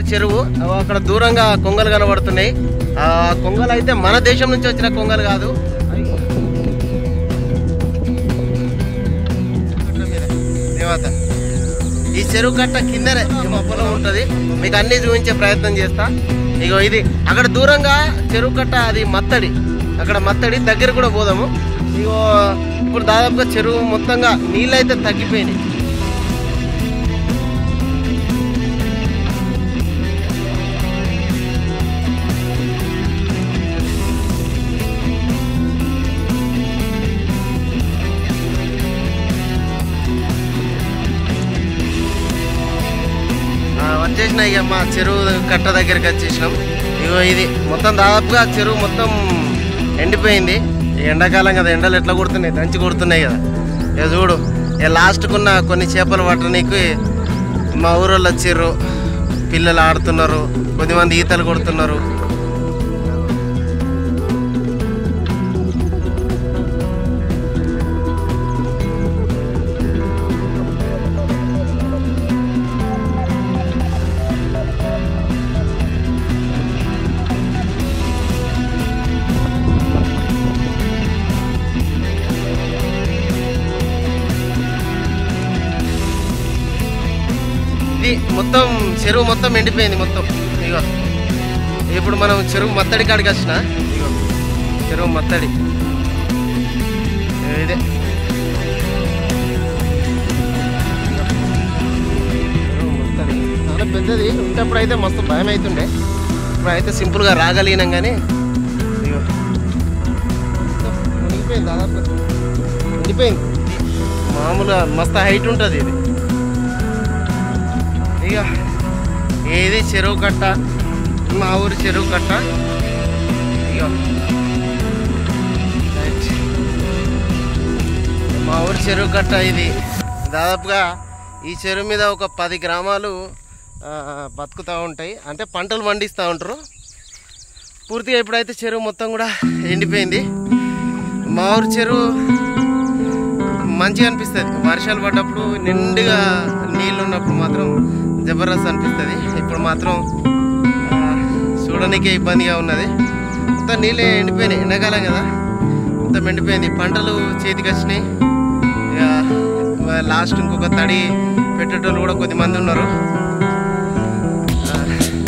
చెరువు అగో అక్కడ దూరంగా కొంగలు కనబడుతున్నాయి ఆ కొంగలు అయితే మన దేశం నుంచి వచ్చిన కొంగలు కాదు దేవత ఈ చెరువు కట్ట కిందనే మా పొలం ఉంటుంది మీకు అన్ని చూపించే ప్రయత్నం చేస్తా ఇగో ఇది అక్కడ దూరంగా చెరువు కట్ట అది మత్తడి అక్కడ మత్తడి దగ్గర కూడా పోదాము ఇగో ఇప్పుడు దాదాపుగా చెరువు మొత్తంగా నీళ్ళు అయితే తగ్గిపోయినాయి ఆ, వచ్చేసిన ఇక మా చెరువు కట్ట దగ్గరికి వచ్చేసినాం ఇగో ఇది మొత్తం దాదాపుగా చెరువు మొత్తం ఎండిపోయింది ఈ ఎండాకాలం కదా ఎండలు ఎట్లా కొడుతున్నాయి దంచి కొడుతున్నాయి కదా ఇక చూడు ఇక లాస్ట్కున్న కొన్ని చేపలు పట్టడానికి మా ఊరోళ్ళు వచ్చిర్రు పిల్లలు ఆడుతున్నారు కొద్దిమంది ఈతలు కొడుతున్నారు ఇది మొత్తం చెరువు మొత్తం ఎండిపోయింది మొత్తం ఇగో ఇప్పుడు మనం చెరువు మత్తడి కాడికి వచ్చిన ఇగో చెరువు మత్తడి ఇదే చెరువు మత్తడి. చాలా పెద్దది ఉంటప్పుడు అయితే మస్తు భయం అవుతుండే ఇప్పుడు అయితే సింపుల్గా రాగలిగినాం కానీ ఇగో మునిగిపోయింది దాదాపు ఎండిపోయింది మామూలుగా మస్తు హైట్ ఉంటుంది ఇది ఇక ఏది చెరువు కట్ట మా ఊరి చెరువు కట్ట ఇక రైట్. మా ఊరి చెరువు కట్ట ఇది దాదాపుగా ఈ చెరువు మీద ఒక పది గ్రామాలు ఆ, బతుకుతూ ఉంటాయి అంటే పంటలు పండిస్తూ ఉంటారు పూర్తిగా ఇప్పుడైతే చెరువు మొత్తం కూడా ఎండిపోయింది మా ఊరి చెరువు మంచిగా అనిపిస్తుంది వర్షాలు పడ్డప్పుడు నిండుగా నీళ్ళు ఉన్నప్పుడు మాత్రం జబర్దస్త్ అనిపిస్తుంది ఇప్పుడు మాత్రం ఆ, చూడడానికే ఇబ్బందిగా ఉన్నది మొత్తం నీళ్ళు ఎండిపోయినాయి ఎండాకాలం కదా మొత్తం ఎండిపోయింది పంటలు చేతికి వచ్చినాయి ఇక లాస్ట్ ఇంకొక తడి పెట్టేటోళ్ళు కూడా కొద్దిమంది ఉన్నారు ఆ,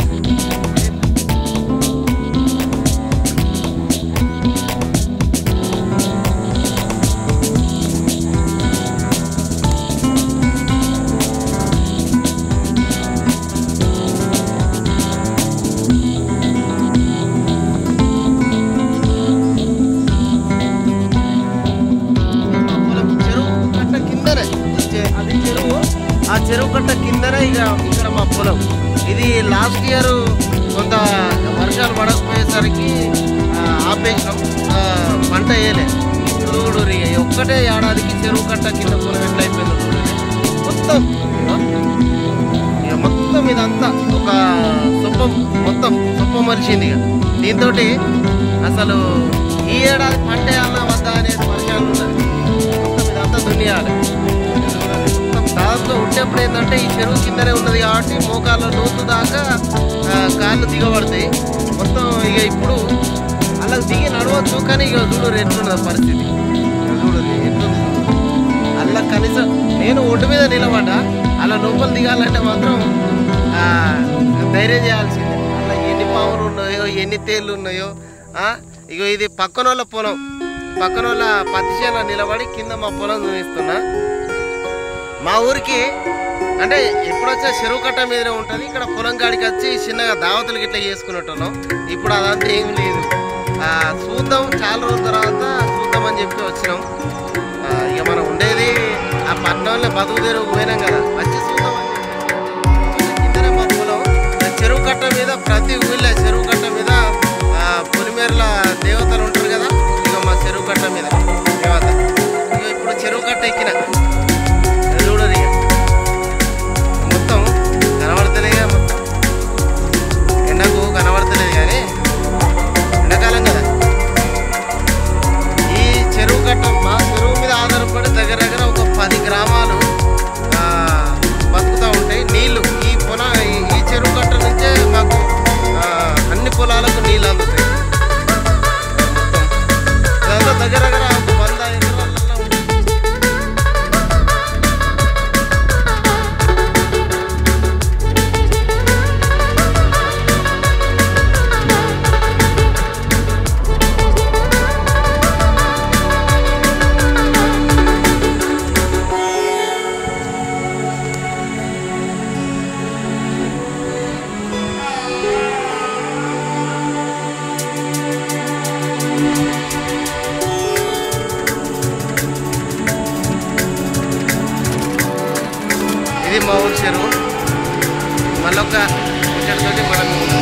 పొలం చెరువు కట్ట కిందనే చె- అది చెరువు ఆ చెరువు కట్ట కిందనే ఇక ఇక్కడ మా పొలం ఇది లాస్ట్ ఇయర్ కొంత వర్షాలు పడకపోయేసరికి ఆ, ఆపేసినాం ఆ, పంట వేయలే ఇప్పుడు చూడు రీ, ఒక్కటే ఏడాదికి చెరువు కట్ట కింద పొలం ఎట్లయిపోయిందో చూడు మొత్తం ఇగో. ఇక మొత్తం ఇదంతా ఒక సొప్పం మొత్తం సొప్పం మలిచింది ఇక దీంతో అసలు ఈ ఏడాది పంట వేయాలన్నా వద్దా అనేది వర్షాలు ఉన్నది మొత్తం ఇదంతా దున్నియాలి మొత్తం దాదాపుగా ఉండేప్పుడు ఏంటంటే ఈ చెరువు కిందనే ఉన్నది కాబట్టి మోకాళ్ళ లోతు దాకా ఆ, కాళ్ళు దిగబడతాయి మొత్తం ఇక ఇప్పుడు అలా దిగి నడవచ్చు కానీ ఇక చూడు ఎట్లున్నది పరిస్థితి ఇక చూడు ఎట్లుంది అలా కనీసం నేను ఒడ్డు మీద నిలబడ్డా అలా లోపల దిగాలంటే మాత్రం ఆ, ధైర్యం చేయాల్సిందే అలా ఎన్ని పాములు ఉన్నాయో ఎన్ని తేళ్ళు ఉన్నాయో ఆ, ఇగో ఇది పక్కన వాళ్ళ పొలం పక్కన వాళ్ళ పత్తి చేనులో నిలబడి కింద మా పొలం చూపిస్తున్నా మా ఊరికి అంటే ఎప్పుడొచ్చా చెరువు కట్ట మీదనే ఉంటుంది ఇక్కడ పొలం కాడికి వచ్చి చిన్నగా దావతులు గిట్లా చేసుకునేటోళ్ళం ఇప్పుడు అదంతా ఏం లేదు ఆ, చూద్దాం చాలా రోజుల తర్వాత చూద్దామని చెప్పి వచ్చినాం ఆ, ఇక మనం ఉండేది ఆ పట్టణంలో బతుకు తెరువు పోయినాం కదా వచ్చి చూద్దామని చెప్పి కిందనే మా పొలం ఆ చెరువు కట్ట మీద ప్రతి ఊళ్ళో చెరువు కట్ట మీద ఆ, పొలిమేరల దేవతలు ఉంటారు కదా ఇక మా చెరువు కట్ట మీద దేవత ఇక ఇప్పుడు చెరువు కట్ట ఎక్కిన అది చూడరు ఇక మొత్తం కనబడతలేగా మొత్తం ఎండకు కనబడతలేదు కానీ ఎండాకాలం కదా ఈ చెరువు కట్ట మా చెరువు మీద ఆధారపడి దగ్గర దగ్గర ఒక పది గ్రామాలు ఆ, ఓకే ఇక్కడితోటి మనకు